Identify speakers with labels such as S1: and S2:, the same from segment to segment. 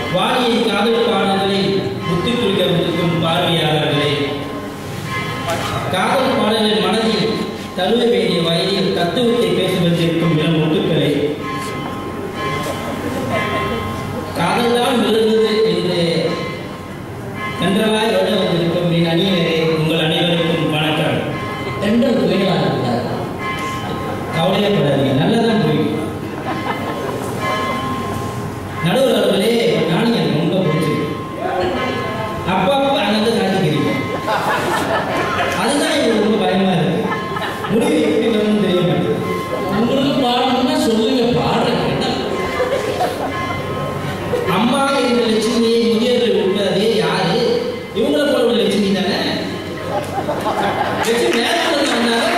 S1: வாணியின் காதல் பாடல்களை முத்துக்குளிக்க வந்திருக்கும் பார்வையாளர்களே காதல் பாடலின் மனதில் தழுவ வேண்டிய வயதில் தத்துவத்தை பேச வந்திருக்கும் இளம் முத்துக்களே காதல் தான் விழுந்தது என்று நன்றாய் வருட வந்திருக்கும் என் அணியினரே உங்கள் அனைவருக்கும் வணக்கம்
S2: ரெண்டும் போயிடலாம் இருந்தார்
S1: கவலையப்படாதீங்க நல்லதான் போயிடும் நடுவர் அவர்களே நானும் எனக்கு ரொம்ப பிடிச்சிருக்கு அப்பா அப்பா அங்கே காட்டிக்கிறீங்க அதுதான் எனக்கு ரொம்ப பயமா இருக்கு முடிவு எப்படி வரும்னு தெரிய மாட்டேங்குது
S2: உங்களுக்கு பாடணும்னா சொல்லுங்க பாடுறேன் என்ன
S1: அம்மா என்ற லட்சுமியை முதியோர்கள் விட்டதே யாரு இவங்கள போல ஒரு லட்சுமி தானே லட்சுமி நேரத்தில் வந்தாங்க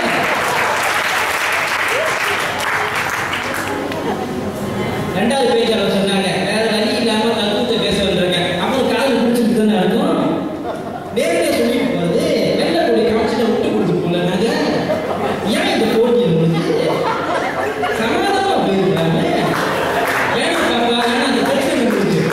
S1: ரெண்டாவது பேச்சாளர் சொன்னாங்க வேற வழி இல்லாம தத்துவத்தை பேச வந்திருக்க அப்புறம் காதல் பிடிச்சிட்டு தானே இருக்கும் நேரடியாக சொல்லிட்டு போறது வெள்ள கொடி காட்சியில விட்டு கொடுத்து போல நாங்க ஏன் இந்த போட்டி உங்களுக்கு சமாதானமா போயிருக்காங்க ஏன் பாப்பா ஏன்னா அந்த பிரச்சனை இருந்துச்சு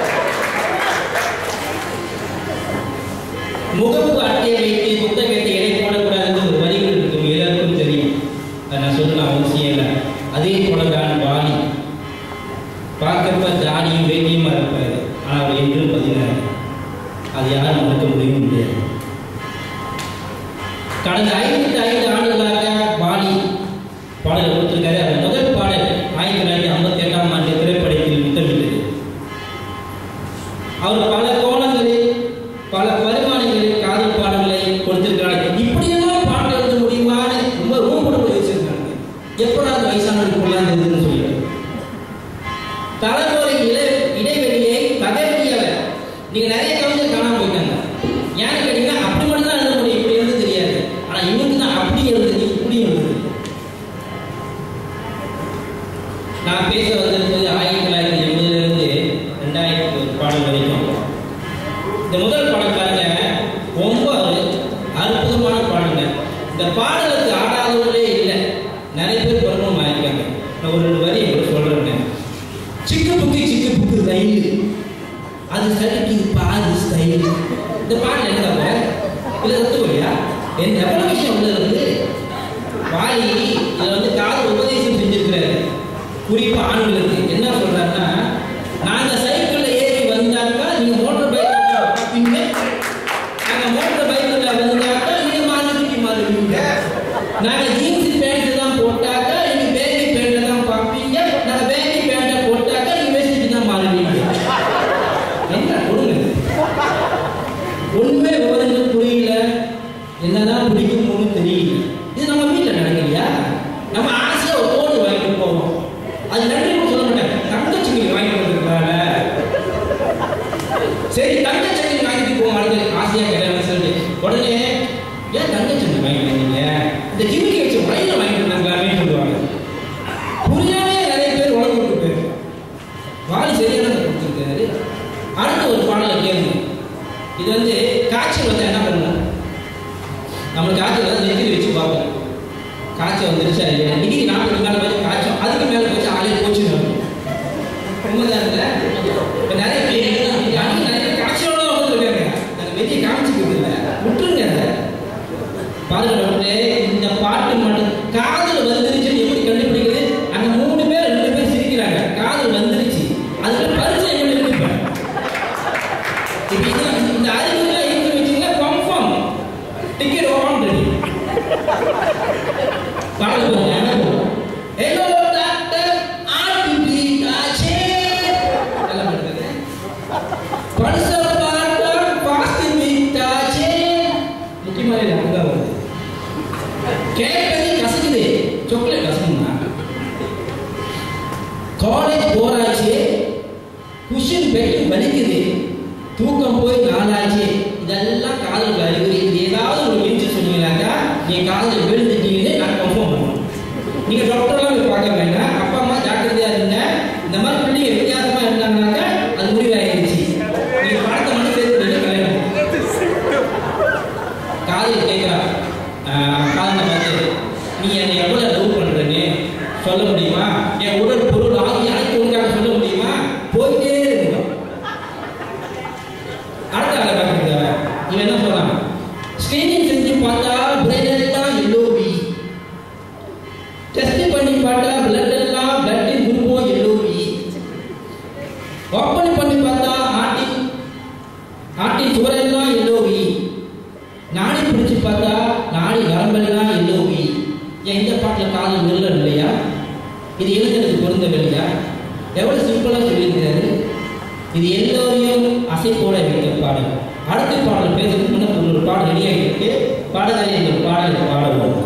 S1: முகப்பு அட்டையை வைத்து புத்தகத்தை எடை போடக்கூடாதுன்னு ஒரு வரிகள் இருக்கும் எல்லாருக்கும் தெரியும் அதை நான் சொல்லலாம் அவசியம் இல்லை அதே போல தான் வாலி பார்க்கப்ப தாடியும் வேட்டியுமா இருப்பாரு ஆனால் அவர் என்றும் பதினாறு அது யாரும் மறக்க முடியும் முடியாது கடந்த ஐம்பத்தி ஐந்து ஆண்டுகளாக வாலி பாடல் கொடுத்திருக்காரு அந்த முதல் பாடல் ஆயிரத்தி தொள்ளாயிரத்தி ஐம்பத்தி எட்டாம் ஆண்டு திரைப்படத்தில் முத்தமிட்டது அவர் பல கோணங்களில் பல பரிமாணங்களில் காதல் பாடல்களை கொடுத்திருக்கிறாங்க இப்படியெல்லாம் பாட்டு எழுத முடியுமான்னு ரொம்ப ரூம் போட்டு போய் வச்சிருக்காங்க எப்படா அந்த வயசானவருக்கு கொள்ளாந்ததுன்னு சொல்லிட்டு தலைமுறை இட இடைவெளியை தகர்த்தியவர் நீங்க நிறைய கவிஞர் காணாம போயிட்டாங்க ஏன்னு கேட்டீங்கன்னா அப்படி மட்டும் தான் எழுத முடியும் இப்படி எழுத தெரியாது ஆனா இவருக்கு தான் அப்படி எழுதுது இப்படி எழுதுது நான் பேச வந்திருப்பது ஆயிரத்தி தொள்ளாயிரத்தி எண்பதுல இருந்து ரெண்டாயிரத்தி ஒரு பாடல் வரைக்கும் இந்த முதல் பாடல் பாருங்க ரொம்ப ஒரு அற்புதமான பாடலுங்க இந்த பாடலுக்கு ஆடாதவங்களே இல்லை நிறைய பேர் பிரபலம் ஆயிருக்காங்க நான் ஒரு ரெண்டு வரி உங்களுக்கு சொல்றேங்க சிக்கு புக்கு சிக்கு புக்கு ரயில் அது சடிக்கு பாது ஸ்டைல் இந்த பாடல் என்ன தவிர இல்லை தத்துவலையா என் எவ்வளவு விஷயம் உள்ள இருக்கு வாலி இதில் வந்து காதல் உபதேசம் செஞ்சிருக்கிறாரு குறிப்பா ஆண்களுக்கு என்ன சொல்றாருன்னா நாங்க சைக்கிள்ல ஏறி வந்தாக்கா நீங்க மோட்டார் பைக்ல பார்ப்பீங்க நாங்க மோட்டார் பைக்ல வந்தாக்கா நீங்க மாறுதிக்கு மாறுவீங்க நாங்க ஜீன்ஸ் பேண்ட் தான் போட்டாக்கா நீங்க பேகி பேண்ட் தான் பார்ப்பீங்க நாங்க பேகி பேண்ட போட்டாக்கா நீங்க வேஷ்டிக்கு தான் மாறுவீங்க என்ன கொடுங்க ஒண்ணுமே விவரங்கள் புரியல என்னதான் பிடிக்கும்னு தெரியல இது நம்ம வீட்டில் நடக்கலையா நம்ம ஆசையா ஒரு கோடு வாங்கிட்டு போவோம் அது நன்றி கூட சொல்ல மாட்டேன் தங்கச்சிக்கு வாங்கிட்டு வந்திருக்காங்க சரி தங்கச்சங்கி வாங்கிட்டு போவோம் அடுத்து ஆசையா கேட்டாங்க சொல்லிட்டு உடனே ஏன் தங்கச்சங்கி வாங்கிட்டு வந்தீங்க இந்த ஜிமிக்கி வச்சு வயல வாங்கிட்டு வந்தாங்களாமே சொல்லுவாங்க புரியாமே நிறைய பேர் உடம்பு விட்டு போயிரு வாலி சரியான கொடுத்துருக்காரு அடுத்த ஒரு பாடலை கேளுங்க இது வந்து காய்ச்சல் வந்து என்ன பண்ணணும் நம்மளுக்கு காய்ச்சல் வந்து நெத்தியில் வச்சு பார்ப்போம் காய்ச்சல் வந்துருச்சா இல்லையா டிகிரி நாற்பது மேலே போய் காய்ச்சல் அதுக்கு மேலே போச்சு ஆளே போச்சு உண்மைதான் இல்லை இப்போ நிறைய பேர் அன்னைக்கு நிறைய காய்ச்சலோட வந்துருக்காங்க நாங்கள் வெளியே காமிச்சிக்கிறது இல்லை விட்டுருங்க அதை பாருங்க டாக்டரே இந்த பாட்டு மட்டும் காதல் வந்துருச்சுன்னு எப்படி கண்டுபிடிக்கிறது அங்க மூணு பேர் ரெண்டு பேர் சிரிக்கிறாங்க காதல் வந்துருச்சு அதுல பரிச்சை என்ன இருக்கு இப்ப இப்ப இது இந்த அறிவுலாம் இருக்கு வச்சீங்கன்னா கன்ஃபார்ம் டிக்கெட் ஆன் ரெடி பாடல் பாருங்க ஹலோ டாக்டர் ஆர்டிபி காச்சே நல்லா பண்ணுங்க பரிச பார்த்தா பாஸ்தி மீட்டாச்சே முக்கியமான இது அங்கதான் வருது கேட்கறது கசக்குது சாக்லேட் கசக்குமா காலேஜ் போராச்சு குஷன் பெட்டு வலிக்குது தூக்கம் போய் நாளாச்சு இதெல்லாம் காதலுக்கு அறிகுறி இது ஏதாவது ஒரு மிஞ்சி சொன்னீங்கன்னாக்கா என் காதல் விழுந்துட்டீங்கன்னு நான் கன்ஃபார்ம் பண்ணுவேன் நீங்க டாக்டர்லாம் போய் பார்க்க வேண்டாம் அப்பா அம்மா ஜாக்கிரதையா இருங்க இந்த மாதிரி பிள்ளைங்க வித்தியாசமா இருந்தாங்கன்னாக்கா அது முடிவாயிருச்சு நீங்க படத்தை மட்டும் சேர்த்து பண்ணி கல்யாணம் காதல் கேட்கிறா காதலை பார்த்து நீ என்னை எவ்வளவு லவ் பண்றேன்னு சொல்ல முடியுமா என் உடல் பொருள் ஆகி அனைத்து உனக்காக சொல்ல முடியுமா போயிட்டே இருக்கணும் ஓப்பன் பண்ணி பார்த்தா ஆட்டின் ஆட்டின் சுவரெல்லாம் எல்லோவி நாடி பிடிச்சு பார்த்தா நாடி நரம்பெல்லாம் எல்லோவி ஏன் இந்த பாட்டில் காதல் நில்லல் இல்லையா இது எழுதுறதுக்கு பொருந்தவில்லையா எவ்வளவு சிம்பிளா சொல்லியிருக்கிறாரு இது எல்லோரையும் அசை போட வைக்க பாடல் அடுத்த பாடல் பேசுறதுக்கு முன்னாடி ஒரு பாடல் ரெடி ஆகிட்டு பாடலை இந்த பாடலை பாடுவோம்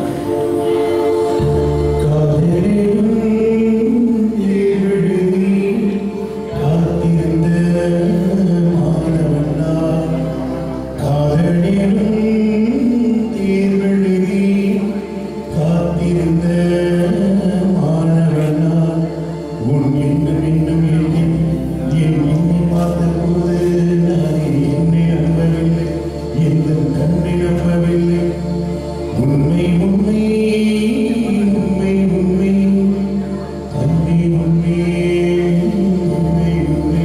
S3: உண்மை உண்மை உண்மை உண்மை அன்பே உண்மை உண்மை உண்மை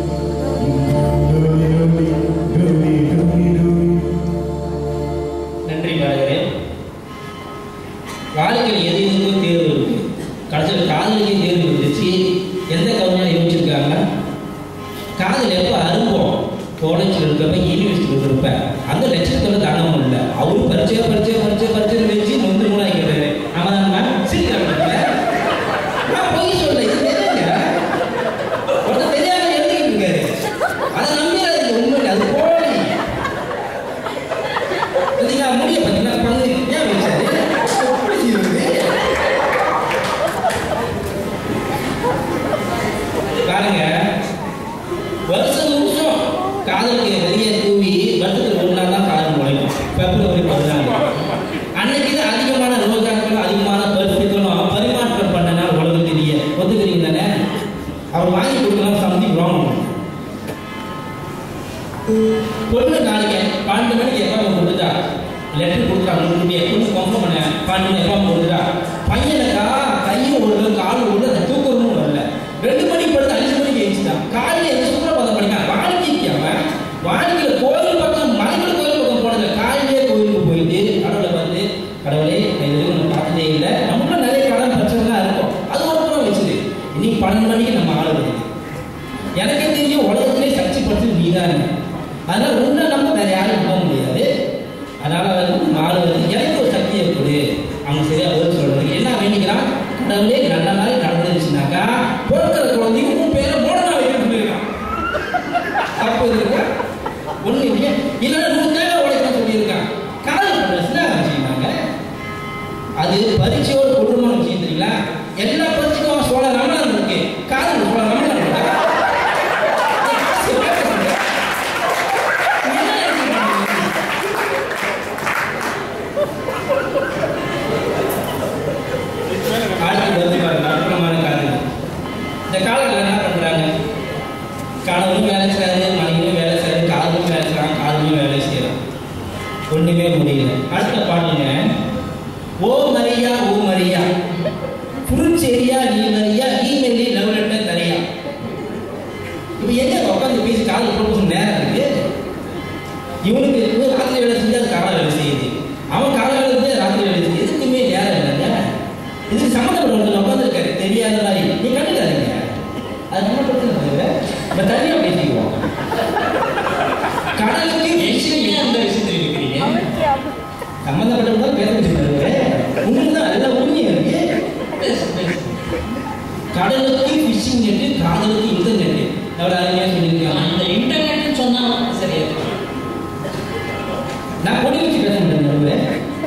S3: டோலி டோலி டோலி டோலி டோலி
S1: நன்றி பாருகிறே வாழ்க்கையில் எது எதுக்கும் தேர்வு இருக்கு கடைசியில் காதலுக்கே தேர்வு இருந்துச்சு எந்த கவிஞர் யோசிச்சிருக்காங்க காதல் எப்போ அரும்போம் காலேஜில் இருக்கப்ப யூனிவர்சிட்டியில் இருப்ப அந்த லட்சத்தில் தானமும் இல்லை அவரும் பரிச்சை பரிச்சை பரிச்சை பரிச்சை வச்சு நொந்து மூணாக்கிறாரு அவன் நம்ம சிரிக்கிறாங்க நான் பொய் சொல்ல இது தெரியுங்க ஒருத்தர் தெரியாம எழுதிட்டு இருக்காரு அதை நம்பிடாதீங்க உண்மை அது போலி பார்த்தீங்களா முடிய பார்த்தீங்களா பங்கு ஏன் வச்சாரு எப்படி செய்வது பாருங்க வருஷம் முழுசும் காதலுக்கு வெளியே தூவி வருஷத்துக்கு ஒரு நாள் தான் காதல் முளைக்கும் பிப்ரவரி பதினாலு அன்னைக்கு தான் அதிகமான ரோஜாக்களும் அதிகமான பரிசுகளும் பரிமாற்றம் பண்ண நாள் உலகத்திலேயே ஒத்துக்கிறீங்க தானே அவர் வாங்கி கொடுக்கலாம் சம்திங் ராங் பொண்ணு நாளைக்கு பன்னெண்டு மணிக்கு எஃப்எம் கொடுத்துட்டா லெட்டர் கொடுக்குறா உங்களுக்கு பொண்ணு கன்ஃபார்ம் பண்ண பன்னெண்டு எஃப்எம் கொடுத்துட்டா பையனுக்கா கையும் ஓடல காலும் ஓடல அந்த தூக்கமும் வரல ரெண்டு மணிக்கு படுத்து அஞ்சு மணிக்கு எழுச்சிட்டான் காலையில் எழுந்து சுப்பிரபாதம் படிக்கான் வாழ்க்கைக்கு அவன் வாழ்க்கையில் கோயில் பக்கம் மலைகள் கோயில் பக்கம் போனது காலையிலே கோயிலுக்கு போயிட்டு கடவுளை வந்து கடவுளே நான் இது வரைக்கும் நம்ம பார்த்ததே இல்லை நம்மளும் நிறைய கடன் பிரச்சனைலாம் இருக்கும் அது ஒரு புறம் வச்சுது இன்னைக்கு பன்னெண்டு மணிக்கு நம்ம ஆள் வருது எனக்கே தெரியும் உலகத்திலே சர்ச்சை படுத்து நீதான் அதனால உன்னை நம்ம வேற யாரும் போக முடியாது அதனால வந்து மாறு வந்து எனக்கு ஒரு சக்தியை கொடு அவங்க சரியா பதில் சொல்றது என்ன வேண்டிக்கிறான் கடவுளே நல்ல நாள் நடந்துருச்சுனாக்கா பிறக்கிற குழந்தைக்கு உன் பேரை மோடனா வைக்கணும்னு சொல்லியிருக்கான் தப்பு இருக்கா ஒண்ணு இல்லையா இல்லைன்னா நூறு தேவை உழைக்க சொல்லியிருக்கான் காதல் பண்ணுறதுல வச்சுக்கிட்டாங்க அது பரீட்சையோட கொடூரமான விஷயம் தெரியுங்களா எல்லா பரீட்சைக்கும் சோழ ரமணன் இருக்கு காதல் சோழ ரமணன் இருக்கா அடுத்து வந்து பாருங்க அற்புதமான காதல் இந்த காலத்தில் என்ன பண்றாங்க கணவனும் வேலை செய்யறாரு மனைவியும் வேலை செய்யறாரு காதலும் வேலை செய்யறான் காதலும் வேலை செய்யறான் ஒண்ணுமே முடியல அடுத்த பாட்டுங்க ஓ மரியா ஓ மரியா புருச்சேரியா நீ மரியா ஈமெயிலே லவ் லெட்டர் தரியா இப்போ எங்க உட்காந்து பேசி காதல் ப்ரொபோசல் நேரம் இருக்கு இவனுக்கு இவன் ராத்திரி வேலை செஞ்சு அது காலை வேலை செய்யுது அவன் காலை வேலை செஞ்சு ராத்திரி வேலை செய்யுது எதுக்குமே நேரம் இல்லைங்க இதுக்கு சம்மந்தப்பட்ட உட்காந்துருக்காரு தெரியாத மாதிரி நீ கண்டுக்காதீங்க அது நம்ம பிரச்சனை இல்லை நம்ம தனியாக பேசிக்குவோம் கடலுக்கு
S2: என்கிட்ட ஏன் அந்த விஷயத்தை இருக்கிறீங்க
S1: சம்மந்தப்பட்டவங்க பேச வச்சுருக்காரு உண்மைதான் எல்லாம் உண்மையா இருக்கு
S2: பேசு பேசு
S1: கடலுக்கு ஃபிஷிங் நெட்டு காதலுக்கு இன்டர்நெட் எவ்வளோ அருமையாக சொல்லியிருக்காங்க
S2: அந்த இன்டர்நெட்னு சொன்னா சரியா இருக்கும்
S1: நான் பொடி வச்சு பேச மாட்டேன் நடுவே.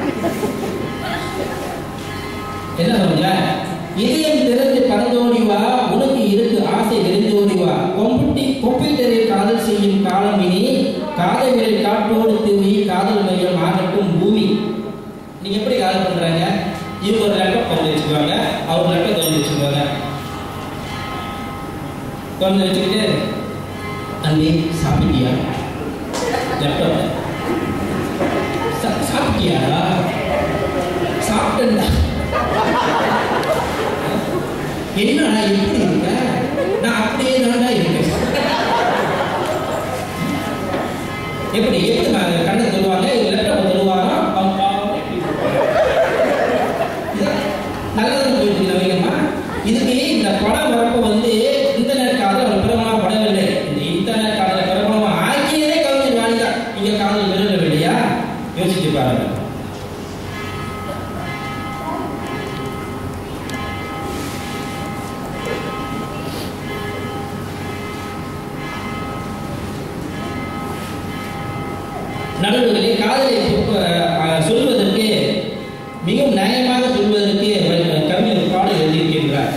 S1: என்ன சொல்லுங்க இதயம் திறந்து பறந்தோடி வா உனக்கு இருக்கு ஆசை தெரிந்தோடி வா கொம்புட்டி கொப்பிட்டரில் காதல் செய்யும் காலம் இனி காதலில் காற்றோடு தூவி காதல் மையம் ஆகட்டும் பூமி நீங்க எப்படி காதல் பண்றாங்க இவங்க ஒரு லேப்டாப் திறந்து வச்சுக்குவாங்க அவர் லேப்டாப் திறந்து வச்சுக்குவாங்க திறந்து வச்சுக்கிட்டு அங்கே சாப்பிட்டியா லேப்டாப் சா- சாப்பிட்டியா சாப்பிட்டேன்டா என்னடா எப்படி இருக்க நான் அப்படியே தான்டா இருக்கேன் எப்படி எப்படி நான் கண்ணை சொல்லுவாங்க லேப்டாப் சொல்லுவாங்க நல்லது போயிட்டு நவீனமா இதுக்கு இந்த படம் வரப்போ வந்து இன்டர்நெட் காதல் ஒரு பிரபலமான படம் நடுவுகளே காதலை சொற்ப- அஹ், சொல்வதற்கு மிகவும் நயமாக சொல்வதற்கு வ- கவிஞர் பாடல் எழுதியிருக்கின்றார்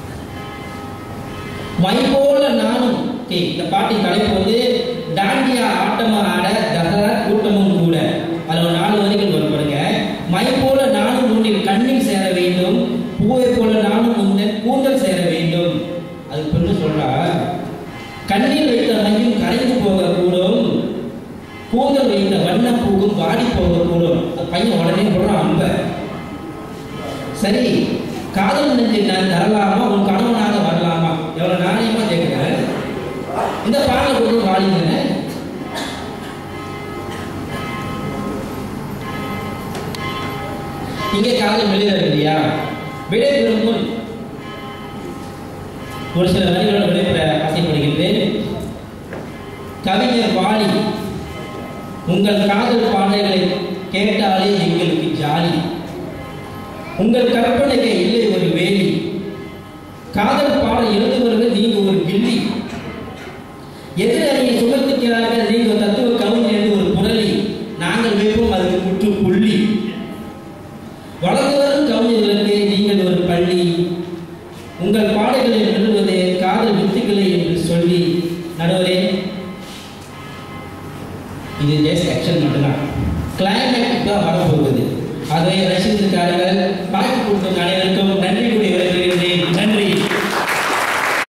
S1: மை போல நானும் okay, இந்த பாட்டின் தலைப்பு வந்து டாண்டியா ஆட்டமா ஆட தசரா கூட்டமும் கூட அதுல ஒரு நாலு வரிகள் வரும் பாருங்க மை போல நானும் உன்னில் கண்ணில் சேர வேண்டும் பூவை போல நானும் உன்னில் கூந்தல் சேர வேண்டும் அது பெண்ணு சொல்றா கண்ணில் வைத்த மையும் கரைந்து போகக்கூடும் கூந்தல் வைத்த வண்ண பூவும் வாடி போகக்கூடும் அந்த பையன் உடனே போடுறான் அம்ப சரி காதல் நெஞ்சை நான் தரலாமா உன் கணவனாக வரலாமா எவ்வளவு நாணயமா கேட்கிறேன் இந்த பாடலை கொடுத்து வாடிங்க இங்கே காதல் வெளியில இருக்கு இல்லையா விடை பெறும் முன் ஒரு சில வரிகளோடு விடைபெற ஆசைப்படுகின்றேன் கவிஞர் வாலி உங்கள் காதல் பாடல்களை கேட்டாலே எங்களுக்கு ஜாலி உங்கள் கற்பனைக்கு இல்லை ஒரு வேலி காதல் பாடல் எழுது வருவது நீங்க ஒரு கில்லி எதிரணியை சுமத்துக்கிறார்கள் நீங்க ஒரு தத்துவ கவிஞர் என்று ஒரு புரளி நாங்கள் வைப்போம் அதுக்கு முற்றுப்புள்ளி வளர்ந்து வரும் கவிஞர்களுக்கு நீங்கள் ஒரு பள்ளி உங்கள் பாடல்களில் எழுதுவது காதல் வித்துக்களை என்று சொல்லி நடுவரே இது ஜஸ்ட் ஆக்ஷன் மட்டும்தான் கிளைமேட் தான் வரப்போகுது அதை ரசித்து காருங்கள் பார்த்து கொடுத்த அனைவருக்கும்